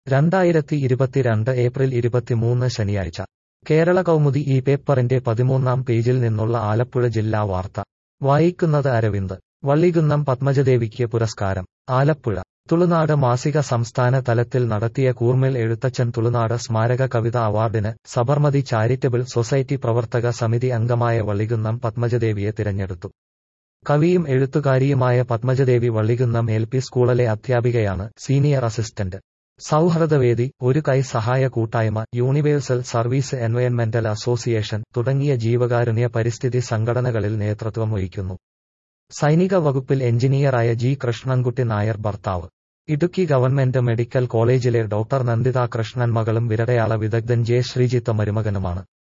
രണ്ടായിരത്തി ഇരുപത്തിരണ്ട് ഏപ്രിൽ ഇരുപത്തിമൂന്ന് ശനിയാഴ്ച കേരള കൗമുദി ഈ പേപ്പറിന്റെ പതിമൂന്നാം പേജിൽ നിന്നുള്ള ആലപ്പുഴ ജില്ലാ വാർത്ത വായിക്കുന്നത് അരവിന്ദ് വള്ളികുന്നം പത്മജദേവിക്ക് പുരസ്കാരം ആലപ്പുഴ തുളുനാട് മാസിക സംസ്ഥാന തലത്തിൽ നടത്തിയ കൂർമിൽ എഴുത്തച്ഛൻ തുളുനാട് സ്മാരക കവിത അവാർഡിന് സബർമതി ചാരിറ്റബിൾ സൊസൈറ്റി പ്രവർത്തക സമിതി അംഗമായ വള്ളികുന്നം പത്മജദേവിയെ തിരഞ്ഞെടുത്തു കവിയും എഴുത്തുകാരിയുമായ പത്മജദേവി വള്ളികുന്നം എൽ പി സ്കൂളിലെ അധ്യാപികയാണ് സീനിയർ അസിസ്റ്റന്റ് സൗഹൃദവേദി ഒരു കൈ സഹായ കൂട്ടായ്മ യൂണിവേഴ്സൽ സർവീസ് എൻവയൺമെന്റൽ അസോസിയേഷൻ തുടങ്ങിയ ജീവകാരുണ്യ പരിസ്ഥിതി സംഘടനകളിൽ നേതൃത്വം വഹിക്കുന്നു സൈനിക വകുപ്പിൽ എഞ്ചിനീയറായ ജി കൃഷ്ണൻകുട്ടി നായർ ഭർത്താവ് ഇടുക്കി ഗവൺമെന്റ് മെഡിക്കൽ കോളേജിലെ ഡോക്ടർ നന്ദിത കൃഷ്ണൻ മകളും വിരടയാള വിദഗ്ധൻ ജെ ശ്രീജിത്ത് മരുമകനുമാണ്